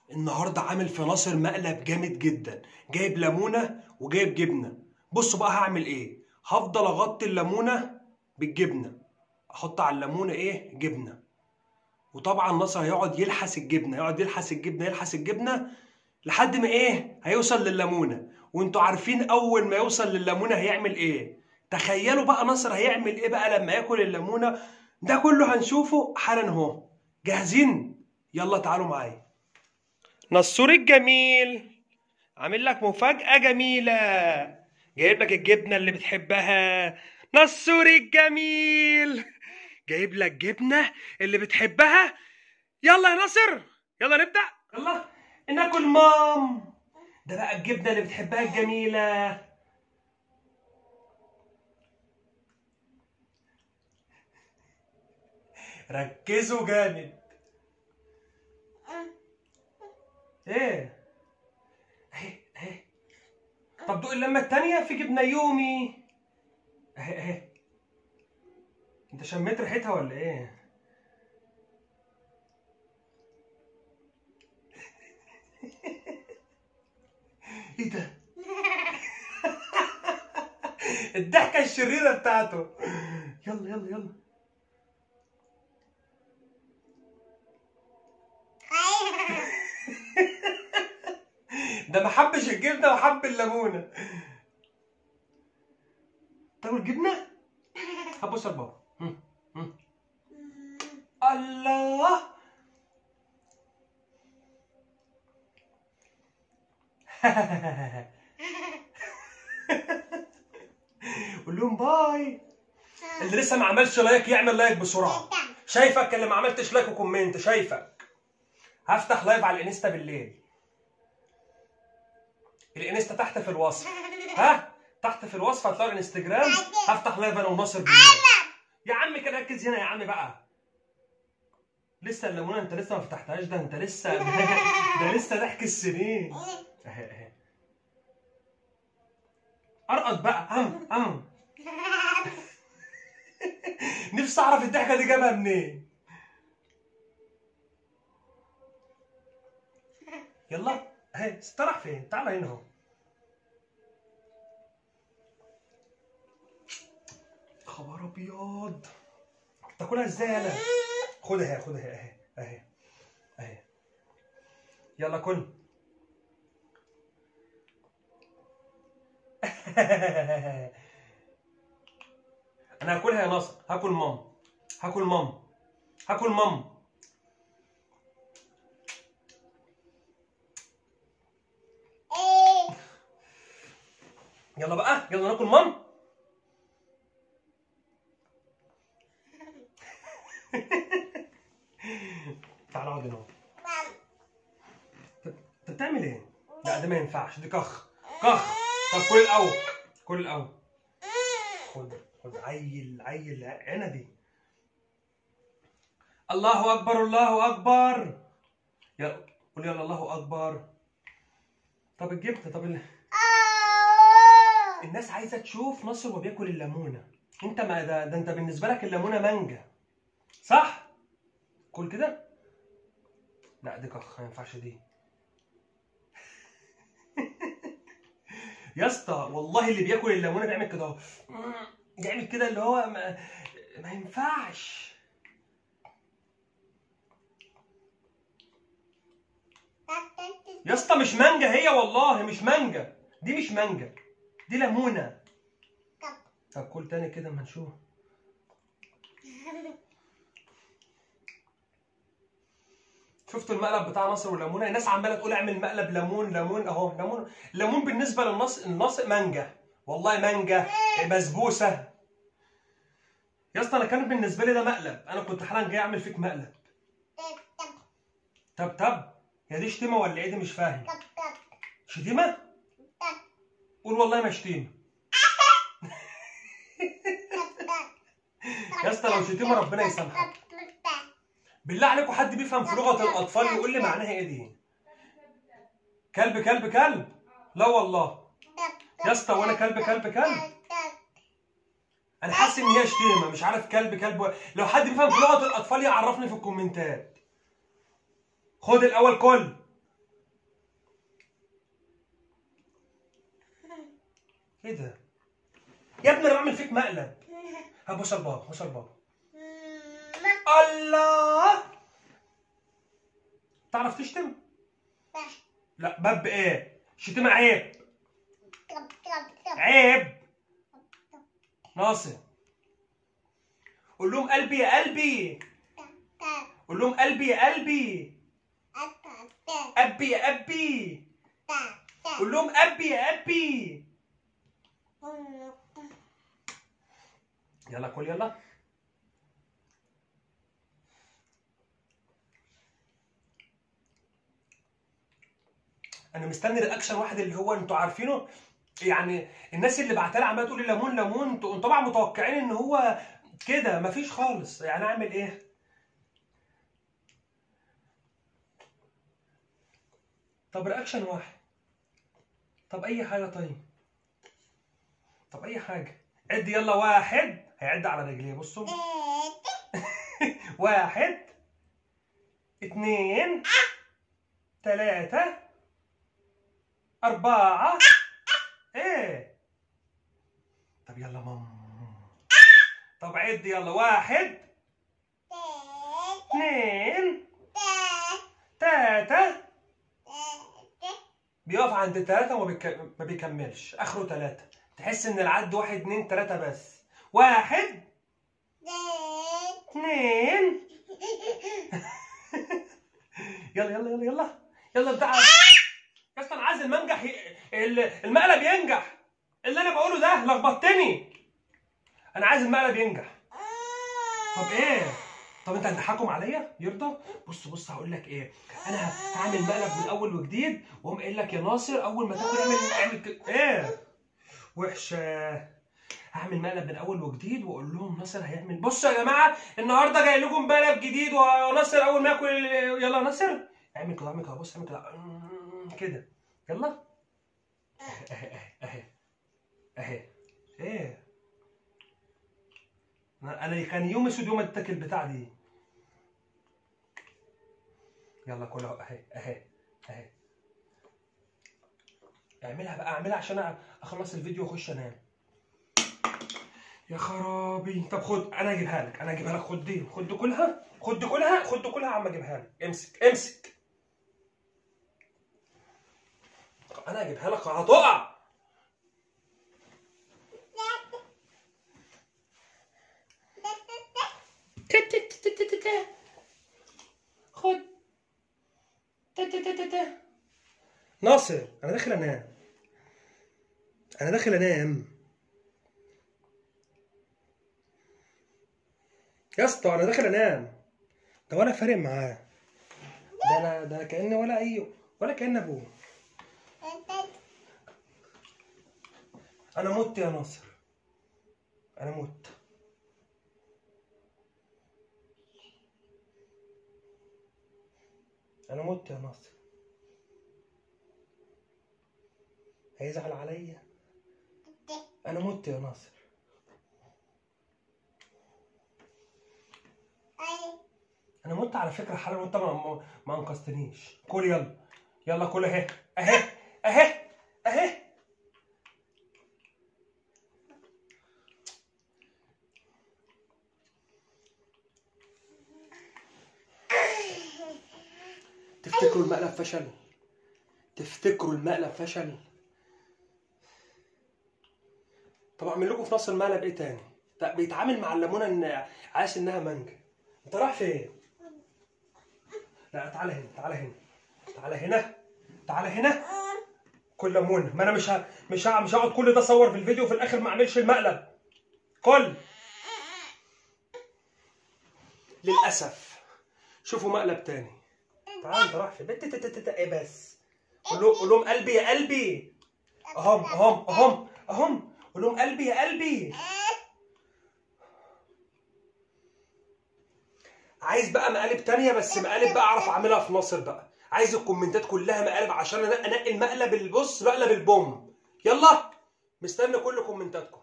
النهارده عامل في ناصر مقلب جامد جدا جايب ليمونه وجايب جبنه بصوا بقى هعمل ايه هفضل اغطي الليمونه بالجبنه احط على الليمونه ايه جبنه وطبعا ناصر هيقعد يلحس الجبنه يقعد يلحس الجبنه يلحس الجبنه لحد ما ايه هيوصل لليمونه وانتوا عارفين اول ما يوصل لليمونه هيعمل ايه تخيلوا بقى ناصر هيعمل ايه بقى لما ياكل الليمونه ده كله هنشوفه حالا اهو جاهزين يلا تعالوا معايا نصور الجميل عامل لك مفاجأة جميلة جايب لك الجبنة اللي بتحبها نصور الجميل جايب لك جبنة اللي بتحبها يلا يا ناصر يلا نبدأ يلا ناكل مام ده بقى الجبنة اللي بتحبها الجميلة ركزوا جامد ايه اهي اهي طب دوق اللمه التانية في جبنه يومي اهي اهي انت شميت ريحتها ولا ايه ايه ده الضحكه الشريره بتاعته يلا يلا يلا ده ما حبش الجبنه وحب الليمونه تاكل جبنه هبص على بابا هم، هم. الله قول لهم باي اللي لسه ما عملش لايك يعمل لايك بسرعه شايفك اللي ما عملتش لايك وكومنت شايفك هفتح لايف على الانستا بالليل الانستا تحت في الوصف ها تحت في الوصف هتلاقوا الانستجرام هفتح لايف انا وناصر بالليل يا عم كده ركز هنا يا عم بقى لسه الليمونه انت لسه ما فتحتهاش ده انت لسه ده لسه ضحك السنين اهي اهي ارقد بقى ام ام نفسي اعرف الضحكه دي جابها منين يلا اهي استراح فين تعال هنا اهو خبر ابيض تاكلها ازاي يلا خدها اهي خدها اهي اهي اهي يلا كل انا هاكلها يا ناصر هاكل مام هاكل مام هاكل مام يلا بقى يلا ناكل مام تعال اقعد هنا انت أنت بتعمل ايه؟ لا ده ما ينفعش دي كخ كخ طب كل الاول كل الاول خد خد عيل عيل عنبي الله اكبر الله اكبر يلا قول يلا الله اكبر طب الجبنه طب ال... الناس عايزه تشوف نصر وهو بياكل الليمونه انت ما ده, ده انت بالنسبه لك الليمونه مانجا صح كل كده لا دي كخ ما ينفعش دي يا اسطى والله اللي بياكل الليمونه بيعمل كده اهو بيعمل كده اللي هو ما, ما ينفعش يا اسطى مش مانجا هي والله مش مانجا دي مش مانجا دي ليمونه طب كل تاني كده اما نشوف شفتوا المقلب بتاع ناصر والليمونه الناس عماله تقول اعمل مقلب ليمون ليمون اهو ليمون ليمون بالنسبه للنص النص مانجا والله مانجا بسبوسه يا اسطى انا كان بالنسبه لي ده مقلب انا كنت حالا جاي اعمل فيك مقلب طب طب هي دي شتيمه ولا ايه دي مش فاهم شتيمه قول والله ما شتيمه يا اسطى لو شتيمه ربنا يسامحك بالله عليكم حد بيفهم في لغه الاطفال يقول لي معناها ايه دي كلب كلب كلب لا والله يا اسطى وانا كلب كلب كلب انا حاسس ان هي شتيمه مش عارف كلب كلب و... لو حد بيفهم في لغه الاطفال يعرفني في الكومنتات خد الاول كل ايه ده يا ابني انا بعمل فيك مقلب ها بص البابا بص البابا الله تعرف تشتم لا باب ايه شتيمة عيب عيب ناصر قول لهم قلبي يا قلبي قول لهم قلبي يا قلبي ابي يا ابي قول لهم ابي يا ابي يلا كل يلا انا مستني رياكشن واحد اللي هو انتوا عارفينه يعني الناس اللي بعتها لي عماله تقول لي ليمون ليمون انتوا طبعا متوقعين ان هو كده مفيش خالص يعني اعمل ايه طب رياكشن واحد طب اي حاجه طيب طب اي حاجه عد يلا واحد هيعد على رجليه بصوا واحد اتنين تلاتة أربعة إيه طب يلا ماما طب عد يلا واحد اتنين تلاتة بيقف عند تلاتة وما بيك... ما بيكملش آخره تلاتة تحس إن العد واحد اتنين تلاتة بس واحد اتنين يلا يلا يلا يلا يلا بتاع يا اسطى انا عايز المنجح ي... ال- المقلب ينجح اللي انا بقوله ده لخبطتني انا عايز المقلب ينجح طب ايه طب انت هتضحكم عليا يرضى بص بص هقول لك ايه انا هعمل مقلب من اول وجديد واقوم قايل لك يا ناصر اول ما تاكل اعمل اعمل ك- ايه وحشه هعمل مقلب من اول وجديد واقول لهم ناصر هيعمل بصوا يا جماعه النهارده جاي لكم مقلب جديد وناصر اول ما ياكل يلا يا ناصر اعمل كده اعمل كده بص اعمل كده أمم، كده يلا اهي اهي اهي اهي ايه انا أنا كان يوم اسود يوم اتاكل البتاع دي يلا كلها اهي اهي اهي اعملها بقى اعملها عشان اخلص الفيديو واخش انام يا خرابي طب خد انا اجيبها لك انا اجيبها لك خد دي خد دي كلها خد دي كلها خد دي كلها عم اجيبها لك امسك امسك انا اجيبها لك هتقع خد ناصر انا داخل انام انا داخل انام يا اسطى انا داخل انام ده ولا فارق معاه ده انا ده كاني ولا اي ولا كان ابوه انا مت يا ناصر انا مت انا مت يا ناصر هيزعل عليا انا مت يا ناصر انا مت على فكره حالا وانت ما, ما- ما انقذتنيش كل يلا يلا كل اهي اهي اهي اهي تفتكروا المقلب فشل تفتكروا المقلب فشل طب اعمل لكم في نص المقلب ايه تاني لا بيتعامل مع الليمونه ان عايز انها مانجا انت رايح فين لا تعالى هنا تعالى هنا تعالى هنا تعالى هنا كل ليمونه ما انا مش ه... مش ه... مش هقعد كل ده اصور في الفيديو وفي الاخر ما اعملش المقلب كل للاسف شوفوا مقلب تاني تعال انت رايح فين بت تت تت ايه بس قول لهم قول لهم قلبي يا قلبي اهم اهم اهم اهم قول لهم قلبي يا قلبي عايز بقى مقالب تانية بس مقالب بقى اعرف اعملها في ناصر بقى عايز الكومنتات كلها مقالب عشان انا انقي المقلب البص مقلب البوم يلا مستني كل كومنتاتكم